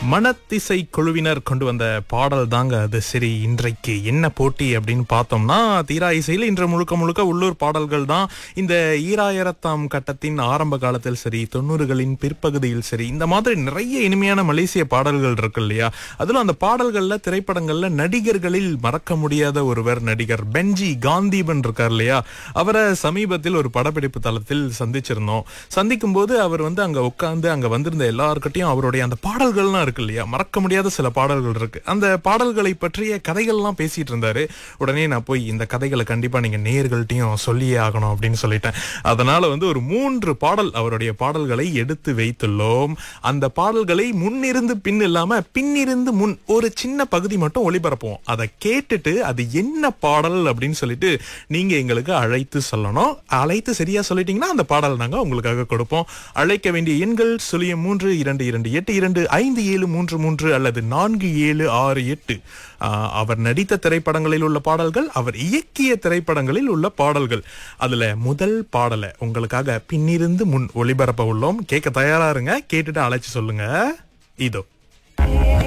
மனத்திசை குழுவினர் கொண்டு வந்த பாடல் தாங்க அது சரி இன்றைக்கு என்ன போட்டி அப்படின்னு பார்த்தோம்னா தீரா இசையில் இன்று முழுக்க முழுக்க உள்ளூர் பாடல்கள் தான் இந்த ஈராயிரத்தாம் கட்டத்தின் ஆரம்ப காலத்தில் சரி தொண்ணூறுகளின் பிற்பகுதியில் சரி இந்த மாதிரி நிறைய இனிமையான மலேசிய பாடல்கள் இருக்கு இல்லையா அதுல அந்த பாடல்கள்ல திரைப்படங்கள்ல நடிகர்களில் மறக்க முடியாத ஒருவர் நடிகர் பென்ஜி காந்தீபன் இருக்கார் இல்லையா அவரை சமீபத்தில் ஒரு படப்பிடிப்பு தளத்தில் சந்திச்சிருந்தோம் சந்திக்கும் போது அவர் வந்து அங்க உட்கார்ந்து அங்க வந்திருந்த எல்லார்கிட்டயும் அவருடைய அந்த பாடல்கள்லாம் இருக்கு இல்லையா மறக்க முடியாத சில பாடல்கள் இருக்கு அந்த பாடல்களை பற்றிய கதைகள்லாம் பேசிட்டு இருந்தாரு உடனே நான் போய் இந்த கதைகளை கண்டிப்பா நீங்க நேர்கள்ட்டையும் சொல்லியே ஆகணும் அப்படின்னு சொல்லிட்டேன் அதனால வந்து ஒரு மூன்று பாடல் அவருடைய பாடல்களை எடுத்து வைத்துள்ளோம் அந்த பாடல்களை முன்னிருந்து பின் இல்லாம பின்னிருந்து முன் ஒரு சின்ன பகுதி மட்டும் ஒளிபரப்புவோம் அதை கேட்டுட்டு அது என்ன பாடல் அப்படின்னு சொல்லிட்டு நீங்க எங்களுக்கு அழைத்து சொல்லணும் அழைத்து சரியா சொல்லிட்டீங்கன்னா அந்த பாடல் நாங்க உங்களுக்காக கொடுப்போம் அழைக்க வேண்டிய எண்கள் சுழியம் மூன்று இரண்டு இரண்டு எட்டு இரண்டு ஐந்து ஏழு மூன்று மூன்று அல்லது நான்கு ஏழு ஆறு எட்டு ஆஹ், அவர் நடித்த திரைப்படங்களில் உள்ள பாடல்கள் அவர் இயக்கிய திரைப்படங்களில் உள்ள பாடல்கள் அதுல முதல் பாடலை உங்களுக்காக பின்னிருந்து முன் ஒளிபரப்ப உள்ளோம் கேட்க தயாரா இருங்க கேட்டுட்டு அழைச்சு சொல்லுங்க இதோ